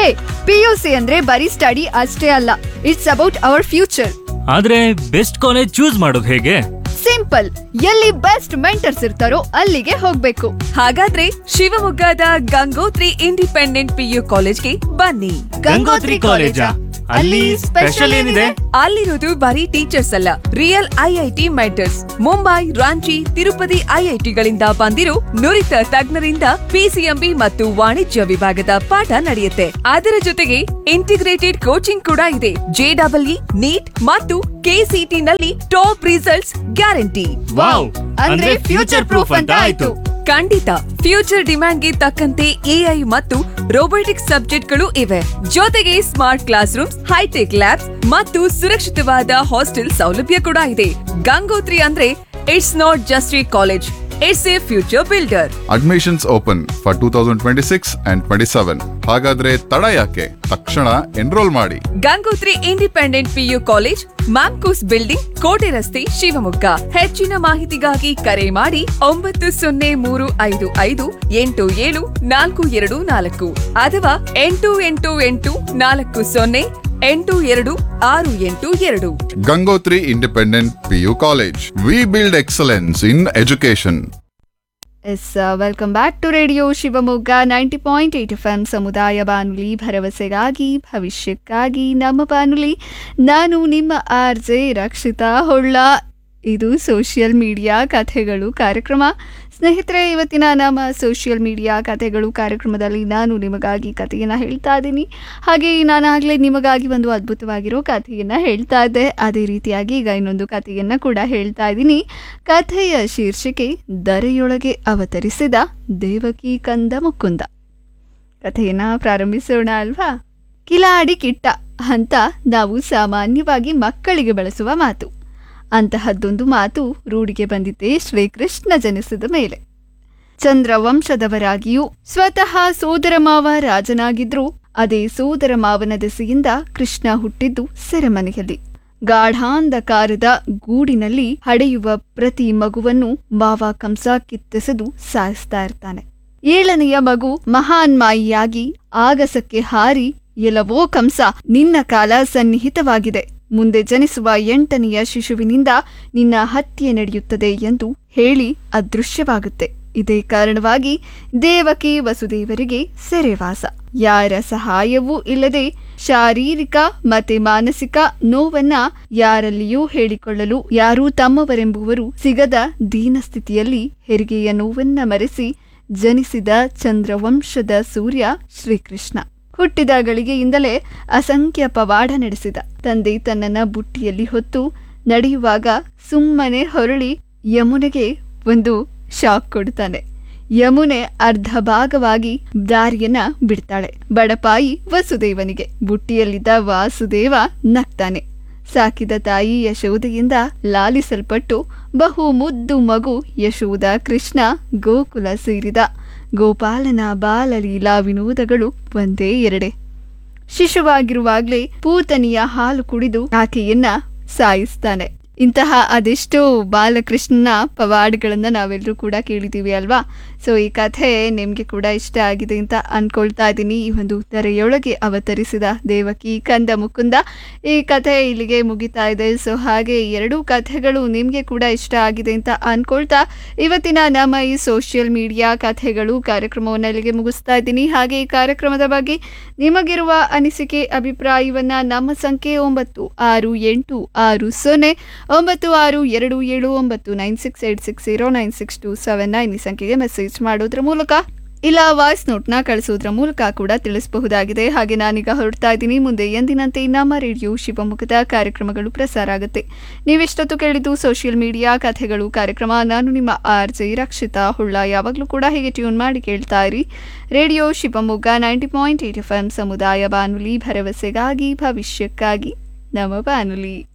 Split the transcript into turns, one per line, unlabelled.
ಹೇ P U C ಅಂದ್ರೆ ಬರೀ study ಅಷ್ಟೇ ಅಲ್ಲ ಇಟ್ಸ್ ಅಬೌಟ್ ಅವರ್ ಫ್ಯೂಚರ್
ಆದ್ರೆ ಬೆಸ್ಟ್ ಕಾಲೇಜ್ ಚೂಸ್ ಮಾಡೋದು ಹೇಗೆ
ಸಿಂಪಲ್ ಎಲ್ಲಿ ಬೆಸ್ಟ್ ಮೆಂಟರ್ಸ್ ಇರ್ತಾರೋ ಅಲ್ಲಿಗೆ ಹೋಗ್ಬೇಕು
ಹಾಗಾದ್ರೆ ಶಿವಮೊಗ್ಗದ ಗಂಗೋತ್ರಿ ಇಂಡಿಪೆಂಡೆಂಟ್ ಪಿಯು ಕಾಲೇಜ್ಗೆ ಬನ್ನಿ
ಗಂಗೋತ್ರಿ ಕಾಲೇಜಾ? ಅಲ್ಲಿ ಸ್ಪೆಷಲ್ ಏನಿದೆ?
ಅಲ್ಲಿರೋದು ಬರೀ ಟೀಚರ್ಸ್ ಅಲ್ಲ real IIT mentors Mumbai Ranchi Tirupati ಐಐಟಿಗಳಿಂದ ಬಂದಿರೋ ನುರಿತ ತಜ್ಞರಿಂದ ಪಿಸಿಎಂಬಿ ಮತ್ತು ವಾಣಿಜ್ಯ ವಿಭಾಗದ ಪಾಠ ನಡೆಯುತ್ತೆ ಅದರ ಜೊತೆಗೆ ಇಂಟಿಗ್ರೇಟೆಡ್ ಕೋಚಿಂಗ್ ಕೂಡ ಇದೆ ಜೆಡಬ್ಲ್ಇ ನೀಟ್ ಮತ್ತು ಕೆಸಿಟಿ ನಲ್ಲಿ ಟಾಪ್ ರಿಸಲ್ಟ್ಸ್ ಗ್ಯಾರಂಟಿ
ವಾವ್ ಅಂದ್ರೆ ಫ್ಯೂಚರ್ ಪ್ರೂಫ್ ಅಂತ ಆಯ್ತು
ಖಂಡಿತ ಫ್ಯೂಚರ್ ಡಿಮ್ಯಾಂಡ್ಗೆ ತಕ್ಕಂತೆ ಎಐ ಮತ್ತು ರೋಬೋಟಿಕ್ಸ್ ಸಬ್ಜೆಕ್ಟ್ಗಳು ಇವೆ ಜೊತೆಗೆ smart class rooms hi-tech labs ಮತ್ತು ಸುರಕ್ಷಿತವಾದ ಹಾಸ್ಟೆಲ್ ಸೌಲಭ್ಯ ಕೂಡ ಇದೆ ಗಂಗೋತ್ರಿ ಅಂದ್ರೆ it's not just a college it's a future builder
admissions open for two thousand twenty six and twenty seven ಹಾಗಾದ್ರೆ ತಡ ಯಾಕೆ ತಕ್ಷಣ ಎನ್ರೋಲ್ ಮಾಡಿ
Gangotri independent PU college Mamcos building Kote ರಸ್ತೆ ಶಿವಮೊಗ್ಗ ಹೆಚ್ಚಿನ ಮಾಹಿತಿಗಾಗಿ ಕರೆ ಮಾಡಿ ಒಂಬತ್ತು ಸೊನ್ನೆ ಮೂರು ಐದು ಐದು ಎಂಟು ಏಳು ನಾಲ್ಕು ಎರಡು ನಾಲ್ಕು ಅಥವಾ ಎಂಟು ಎಂಟು ಎಂಟು ನಾಲ್ಕು ಸೊನ್ನೆ ಎಂಟು ಎರಡು ಆರು ಎಂಟು ಎರಡು
Gangotri independent PU college we build excellence in education
yes welcome back to radio Shivamogga ninety point eight F M ಸಮುದಾಯ ಬಾನುಲಿ ಭರವಸೆಗಾಗಿ ಭವಿಷ್ಯಕ್ಕಾಗಿ ನಮ್ಮ ಬಾನುಲಿ ನಾನು ನಿಮ್ಮ ಆರ್ ಜೆ ರಕ್ಷಿತಾ ಹೊಳ್ಳ ಇದು ಸೋಷಿಯಲ್ ಮೀಡಿಯಾ ಕಥೆಗಳು ಕಾರ್ಯಕ್ರಮ ಸ್ನೇಹಿತರೆ ಇವತ್ತಿನ ನಮ್ಮ ಸೋಷಿಯಲ್ ಮೀಡಿಯಾ ಕಥೆಗಳು ಕಾರ್ಯಕ್ರಮದಲ್ಲಿ ನಾನು ನಿಮಗಾಗಿ ಕಥೆಯನ್ನು ಹೇಳ್ತಾ ಇದ್ದೀನಿ ಹಾಗೆ ನಾನಾಗಲೇ ನಿಮಗಾಗಿ ಒಂದು ಅದ್ಭುತವಾಗಿರೋ ಕಥೆಯನ್ನು ಹೇಳ್ತಾ ಇದ್ದೆ ಅದೇ ರೀತಿಯಾಗಿ ಈಗ ಇನ್ನೊಂದು ಕಥೆಯನ್ನು ಕೂಡ ಹೇಳ್ತಾ ಇದ್ದೀನಿ ಕಥೆಯ ಶೀರ್ಷಿಕೆ ದರೆಯೊಳಗೆ ಅವತರಿಸಿದ ದೇವಕಿ ಕಂದ ಮುಕುಂದ ಕಥೆಯನ್ನು ಪ್ರಾರಂಭಿಸೋಣ ಅಲ್ವಾ ಕಿಲಾಡಿ ಕಿಟ್ಟ ಅಂತ ನಾವು ಸಾಮಾನ್ಯವಾಗಿ ಮಕ್ಕಳಿಗೆ ಬಳಸುವ ಮಾತು ಅಂತಹದ್ದೊಂದು ಮಾತು ರೂಢಿಗೆ ಬಂದಿದ್ದೇ ಶ್ರೀಕೃಷ್ಣ ಜನಿಸಿದ ಮೇಲೆ ಚಂದ್ರವಂಶದವರಾಗಿಯೂ ಸ್ವತಃ ಸೋದರ ಮಾವ ರಾಜನಾಗಿದ್ರೂ ಅದೇ ಸೋದರ ಮಾವನ ದೆಸೆಯಿಂದ ಕೃಷ್ಣ ಹುಟ್ಟಿದ್ದು ಸೆರೆಮನೆಯಲ್ಲಿ ಗಾಢಾಂಧಕಾರದ ಗೂಡಿನಲ್ಲಿ ಹಡೆಯುವ ಪ್ರತಿ ಮಗುವನ್ನು ಮಾವ ಕಂಸ ಕಿತ್ತೆಸೆದು ಸಾಯಿಸ್ತಾ ಇರ್ತಾನೆ ಏಳನೆಯ ಮಗು ಮಹಾನ್ ಮಾಯಿಯಾಗಿ ಆಗಸಕ್ಕೆ ಹಾರಿ ಎಲವೋ ಕಂಸ ನಿನ್ನ ಕಾಲ ಸನ್ನಿಹಿತವಾಗಿದೆ ಮುಂದೆ ಜನಿಸುವ ಎಂಟನೆಯ ಶಿಶುವಿನಿಂದ ನಿನ್ನ ಹತ್ಯೆ ನಡೆಯುತ್ತದೆ ಎಂದು ಹೇಳಿ ಅದೃಶ್ಯವಾಗುತ್ತೆ ಇದೇ ಕಾರಣವಾಗಿ ದೇವಕಿ ವಸುದೇವರಿಗೆ ಸೆರೆವಾಸ ಯಾರ ಸಹಾಯವೂ ಇಲ್ಲದೆ ಶಾರೀರಿಕ ಮತ್ತೆ ಮಾನಸಿಕ ನೋವನ್ನ ಯಾರಲ್ಲಿಯೂ ಹೇಳಿಕೊಳ್ಳಲು ಯಾರೂ ತಮ್ಮವರೆಂಬುವರು ಸಿಗದ ದೀನಸ್ಥಿತಿಯಲ್ಲಿ ಹೆರಿಗೆಯ ನೋವನ್ನ ಮರೆಸಿ ಜನಿಸಿದ ಚಂದ್ರವಂಶದ ಸೂರ್ಯ ಶ್ರೀಕೃಷ್ಣ ಹುಟ್ಟಿದ ಗಳಿಗೆಯಿಂದಲೇ ಅಸಂಖ್ಯ ಪವಾಡ ನಡೆಸಿದ ತಂದೆ ತನ್ನನ್ನ ಬುಟ್ಟಿಯಲ್ಲಿ ಹೊತ್ತು ನಡೆಯುವಾಗ ಸುಮ್ಮನೆ ಹೊರಳಿ ಯಮುನೆಗೆ ಒಂದು ಶಾಕ್ ಕೊಡ್ತಾನೆ ಯಮುನೆ ಅರ್ಧ ಭಾಗವಾಗಿ ದಾರಿಯನ್ನ ಬಿಡ್ತಾಳೆ ಬಡಪಾಯಿ ವಸುದೇವನಿಗೆ ಬುಟ್ಟಿಯಲ್ಲಿದ್ದ ವಾಸುದೇವ ನಗ್ತಾನೆ ಸಾಕಿದ ತಾಯಿ ಯಶೋದೆಯಿಂದ ಲಾಲಿಸಲ್ಪಟ್ಟು ಬಹು ಮುದ್ದು ಮಗು ಯಶೋದ ಕೃಷ್ಣ ಗೋಕುಲ ಸೇರಿದ ಗೋಪಾಲನ ಬಾಲಲೀಲಾ ವಿನೋದಗಳು ಒಂದೇ ಎರಡೆ ಶಿಶುವಾಗಿರುವಾಗಲೇ ಪೂತನಿಯ ಹಾಲು ಕುಡಿದು ಆಕೆಯನ್ನ ಸಾಯಿಸ್ತಾನೆ ಇಂತಹ ಅದೆಷ್ಟೋ ಬಾಲಕೃಷ್ಣನ ಪವಾಡಗಳನ್ನ ನಾವೆಲ್ಲರೂ ಕೂಡ ಕೇಳಿದ್ದೀವಿ ಅಲ್ವಾ ಸೊ ಈ ಕಥೆ ನಿಮಗೆ ಕೂಡ ಇಷ್ಟ ಆಗಿದೆ ಅಂತ ಅನ್ಕೊಳ್ತಾ ಇದ್ದೀನಿ ಈ ಒಂದು ತೆರೆಯೊಳಗೆ ಅವತರಿಸಿದ ದೇವಕಿ ಕಂದ ಮುಕುಂದ ಈ ಕಥೆ ಇಲ್ಲಿಗೆ ಮುಗಿತಾ ಇದೆ ಸೊ ಹಾಗೆ ಎರಡೂ ಕಥೆಗಳು ನಿಮಗೆ ಕೂಡ ಇಷ್ಟ ಆಗಿದೆ ಅಂತ ಅನ್ಕೊಳ್ತಾ ಇವತ್ತಿನ ನಮ್ಮ ಈ ಸೋಷಿಯಲ್ ಮೀಡಿಯಾ ಕಥೆಗಳು ಕಾರ್ಯಕ್ರಮವನ್ನು ಇಲ್ಲಿಗೆ ಮುಗಿಸ್ತಾ ಇದ್ದೀನಿ ಹಾಗೆ ಈ ಕಾರ್ಯಕ್ರಮದ ಬಗ್ಗೆ ನಿಮಗಿರುವ ಅನಿಸಿಕೆ ಅಭಿಪ್ರಾಯವನ್ನ ನಮ್ಮ ಸಂಖ್ಯೆ ಒಂಬತ್ತು ಆರು ಎಂಟು ಆರು ಸೊನ್ನೆ ಒಂಬತ್ತು ಆರು ಎರಡು ಏಳು ಒಂಬತ್ತು nine six eight six zero nine six two seven nine ಈ ಸಂಖ್ಯೆಗೆ ಮೆಸೇಜ್ ಮಾಡೋದ್ರ ಮೂಲಕ ಇಲ್ಲ ವಾಯ್ಸ್ ನೋಟ್ನ ಕಳಿಸೋದ್ರ ಮೂಲಕ ಕೂಡ ತಿಳಿಸಬಹುದಾಗಿದೆ ಹಾಗೆ ನಾನೀಗ ಹೊರಡ್ತಾ ಇದ್ದೀನಿ ಮುಂದೆ ಎಂದಿನಂತೆ ನಮ್ಮ ರೇಡಿಯೋ ಶಿವಮೊಗ್ಗದ ಕಾರ್ಯಕ್ರಮಗಳು ಪ್ರಸಾರ ಆಗುತ್ತೆ ನೀವೆಷ್ಟೊತ್ತು ಕೇಳಿದ್ದು ಸೋಷಿಯಲ್ ಮೀಡಿಯಾ ಕಥೆಗಳು ಕಾರ್ಯಕ್ರಮ ನಾನು ನಿಮ್ಮ ಆರ್ ಜೆ ರಕ್ಷಿತಾ ಹುಳ್ಳ ಯಾವಾಗಲೂ ಕೂಡ ಹೀಗೆ ಟ್ಯೂನ್ ಮಾಡಿ ಕೇಳ್ತಾ ಇರಿ radio Shivamogga ninety point eight F M ಸಮುದಾಯ ಬಾನುಲಿ ಭರವಸೆಗಾಗಿ ಭವಿಷ್ಯಕ್ಕಾಗಿ ನಮ್ಮ ಬಾನುಲಿ